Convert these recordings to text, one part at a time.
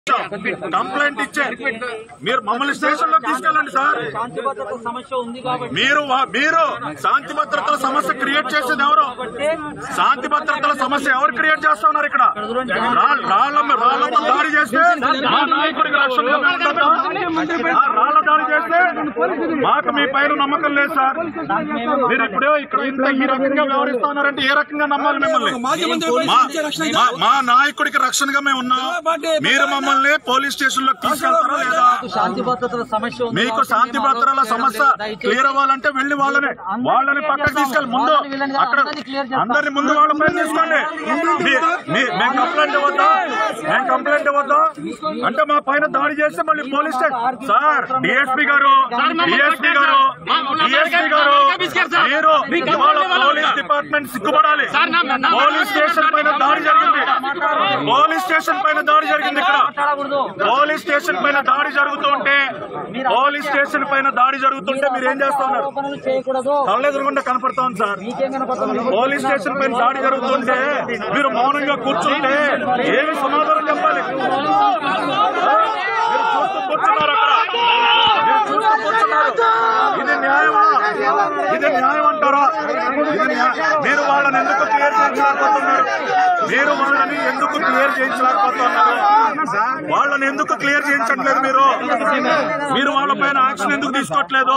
Complaint ఇచ్చే మీరు మమ్మల్ని స్టేషన్ లో తీసుకెళ్ళండి సార్ శాంతి భద్రత సమస్య ఉంది కాబట్టి మీరు వా- మీరు శాంతి భద్రతల సమస్య క్రియేట్ చేసేది ఎవరు శాంతి భద్రతల సమస్య ఎవరు క్రియేట్ చేస్తా ఉన్నారు ఇక్కడ రా- రాళ్ల రాళ్లతో దాడి చేస్తే మా నాయకుడికి రక్షణగా మేము ఉండొద్దా? ఆ రాళ్ల దాడి చేస్తే మాకు మీ పైన నమ్మకం లేదు సార్ మీరు ఇప్పుడే ఇక్కడ ఇంత ఈ రకంగా వ్యవహరిస్తా ఉన్నారంటే ఏ రకంగా నమ్మాలి మిమ్మల్ని మా- మా- మా నాయకుడికి రక్షణగా మేము ఉన్నాం మీరు మమ్మల్ని పోలీస్ స్టేషన్ లో తీసుకెళ్తారా లేదా శాంతి భద్రతల సమస్య ఉంది మీకు కాబట్టి శాంతి మేము భద్రతల ఆరోగ్యం సమస్య దయచేసి క్లియర్ అవ్వాలంటే వెళ్ళి వాళ్ళని వాళ్ళని పక్కకు తీసుకెళ్ళి ముందు అక్కడ అందరిని ముందు వాళ్ళ పైన తీసుకోండి మీ- మీ- మేము కంప్లైంట్ ఇవ్వద్దా మేము కంప్లైంట్ ఇవ్వద్దా అంటే మా పైన దాడి చేస్తే మళ్ళీ పోలీస్ స్టేషన్ సార్ డిఎస్పీ గారు డిఎస్పీ గారు డిఎస్పీ గారు మీరు ఇవాళ పోలీస్ డిపార్ట్మెంట్ సిగ్గుపడాలి పోలీస్ స్టేషన్ పైన దాడి జరిగింది పోలీస్ స్టేషన్ పైన దాడి జరిగింది ఇక్కడ మాట్లాడకూడదు పోలీస్ స్టేషన్ పైన దాడి జరుగుతుంటే పోలీస్ స్టేషన్ పైన దాడి జరుగుతుంటే మీరు ఏం చేస్తా ఉన్నారు ఆరోపణలు చేయకూడదు కళ్ళెదురుగుండా కనపడతా ఉంది సార్ మీకేం కనపడుతుంది పోలీస్ స్టేషన్ పైన దాడి జరుగుతుంటే మీరు మౌనంగా కూర్చుంటే ఏమి సమాధానం చెప్పాలి మీరు చూస్తూ కూర్చున్నారు అక్కడ మీరు చూస్తూ కూర్చున్నారు ఇది న్యాయమా ఇది న్యాయం అంటారా ఇది న్యా- మీరు వాళ్ళని ఎందుకు క్లియర్ చేయించలేకపోతున్నారు మీరు వాళ్ళని ఎందుకు క్లియర్ చేయించలేకపోతున్నారు వాళ్ళని ఎందుకు క్లియర్ చేయించట్లేదు మీరు మీరు వాళ్ళ పైన యాక్షన్ ఎందుకు తీసుకోవట్లేదు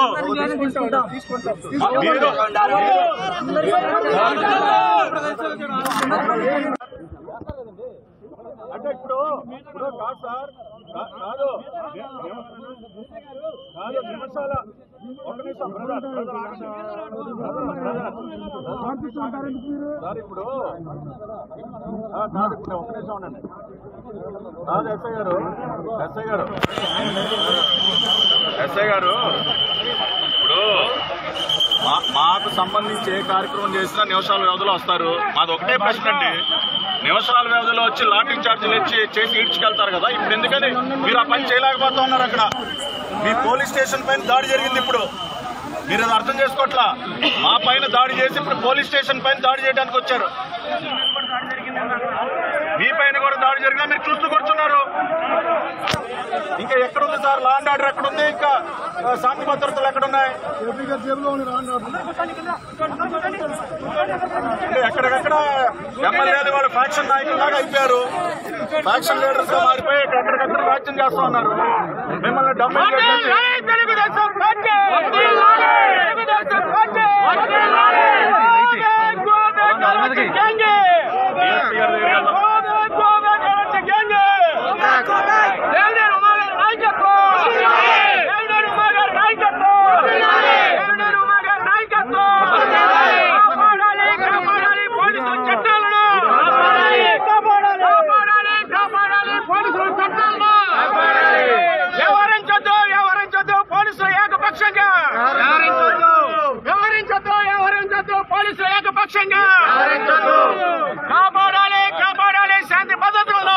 మీరు అంటే ఇప్పుడు ఇప్పుడు కాదు సార్ కా- కాదు కాదు నిమిషాల ఒక నిమిషం బ్రదర్ బ్రదర్ ఆగండి. Brother, brother. సార్ ఇప్పుడు ఆ, కాదు ఇప్పుడు ఒక నిమిషం ఉండండి కాదు ఎస్ఐ గారు ఎస్ఐ గారు ఎస్ఐ గారు ఇప్పుడు మా- మాకు సంబంధించి ఏ కార్యక్రమం చేసినా నిమిషాల వ్యవధిలో వస్తారు మాది ఒకటే ప్రశ్న అండి నిమిషాల వ్యవధిలో వచ్చి లాటింగ్ ఛార్జీలు ఇచ్చి చేసి ఈడ్చుకెళ్తారు కదా ఇప్పుడు ఎందుకని మీరు ఆ పని చేయలేకపోతా ఉన్నారు అక్కడ మీ పోలీస్ స్టేషన్ పైన దాడి జరిగింది ఇప్పుడు మీరు అది అర్థం చేసుకోవట్లా మా పైన దాడి చేసి ఇప్పుడు పోలీస్ స్టేషన్ పైన దాడి చేయడానికి వచ్చారు మీ పైన కూడా దాడి జరిగినా మీరు చూస్తూ కూర్చున్నారు ఇంకా ఎక్కడుంది సార్ లా అండ్ ఆర్డర్ ఎక్కడుంది ఇంకా ఆ, శాంతి భద్రతలు ఎక్కడున్నాయి అంటే ఎక్కడికక్కడ ఎమ్మెల్యేలు వాళ్ళ ఫ్యాక్షన్ నాయకుల్లాగా అయిపోయారు ఫ్యాక్షన్ లీడర్స్ గా మారిపోయి ఎక్కడికక్కడ రాజ్యం చేస్తా ఉన్నారు మిమ్మల్ని డబ్బులు వ్యవహరించొద్దు వ్యవహరించొద్దు పోలీసులు ఏకపక్షంగా వ్యవహరించొద్దు వ్యవహరించొద్దు పోలీసులు ఏకపక్షంగా కాపాడాలి కాపాడాలి శాంతి భద్రతలను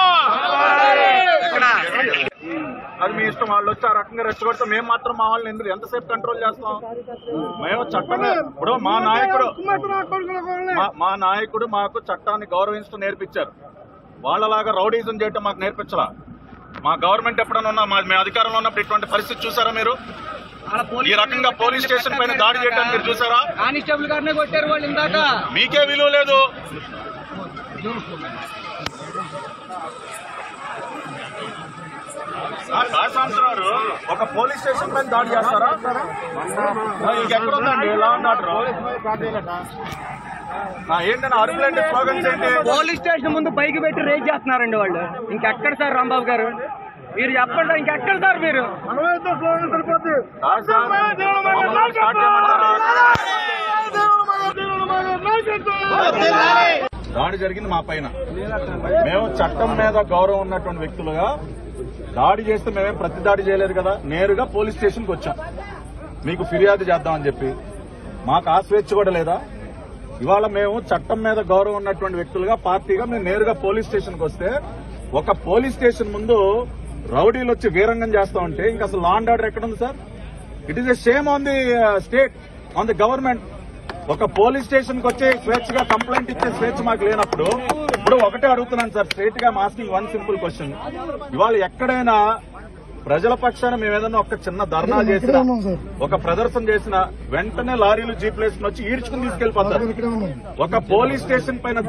అది మీ ఇష్టం వాళ్ళు వచ్చి ఆ రకంగా రెచ్చగొడితే మేము మాత్రం మా వాళ్ళని ఎందుకు ఎంతసేపు కంట్రోల్ చేస్తాం మేము చట్టమే ఇప్పుడు మా నాయకుడు మా- మా నాయకుడు మాకు చట్టాన్ని గౌరవించడం నేర్పించారు వాళ్ళలాగా రౌడీజం చేయటం మాకు నేర్పించలా మా గవర్నమెంట్ ఎప్పుడైనా ఉన్నా మా మేము అధికారంలో ఉన్నప్పుడు ఇటువంటి పరిస్థితి చూసారా మీరు ఈ రకంగా పోలీస్ స్టేషన్ పైన దాడి చేయడానికి మీరు చూసారా కానిస్టేబుల్ గారినే కొట్టారు వాళ్ళు ఇందాక మీకే విలువ లేదు కాసాంతరారు ఒక పోలీస్ స్టేషన్ పైన దాడి చేస్తారా ఇంకెక్కడుందండి లా అండ్ ఆర్డర్ ఏంటంటే అరుపులేంటి స్లోగన్స్ ఏంటి పోలీస్ స్టేషన్ ముందు బైక్ పెట్టి రేజ్ చేస్తున్నారండి వాళ్ళు ఇంకెక్కడ సార్ రాంబాబు గారు మీరు చెప్పండి ఇంకెక్కడ సార్ మీరు కాదు సార్, మమ్మల్ని స్టార్ట్ చేయమంటారా? దాడి జరిగింది మా పైన మేము చట్టం మీద గౌరవం ఉన్నటువంటి వ్యక్తులుగా దాడి చేస్తే మేమేం ప్రతి దాడి చేయలేదు కదా నేరుగా పోలీస్ స్టేషన్కి వచ్చాం మీకు ఫిర్యాదు చేద్దామని చెప్పి మాకు ఆ స్వేచ్ఛ కూడా లేదా ఇవాళ మేము చట్టం మీద గౌరవం ఉన్నటువంటి వ్యక్తులుగా పార్టీగా మేము నేరుగా పోలీస్ స్టేషన్కి వస్తే ఒక పోలీస్ స్టేషన్ ముందు రౌడీలు వచ్చి వీరంగం చేస్తా ఉంటే ఇంకా అసలు లా అండ్ ఆర్డర్ ఎక్కడ ఉంది sir it is a shame on the state on the government ఒక పోలీస్ స్టేషన్ కి వచ్చి స్వేచ్ఛగా కంప్లైంట్ ఇచ్చే స్వేచ్ఛ మాకు లేనప్పుడు ఇప్పుడు ఒకటే అడుగుతున్నాను సార్ స్ట్రైట్ గా మాస్కింగ్ వన్ సింపుల్ క్వశ్చన్ ఇవాళ ఎక్కడైనా ప్రజల పక్షాన మేము ఏదైనా ఒక చిన్న ధర్నా చేసిన ఒక ప్రదర్శన చేసిన వెంటనే లారీలు జీప్లు వేసుకుని వచ్చి ఈడ్చుకుని తీసుకెళ్లిపోతారు ఒక పోలీస్ స్టేషన్ పైన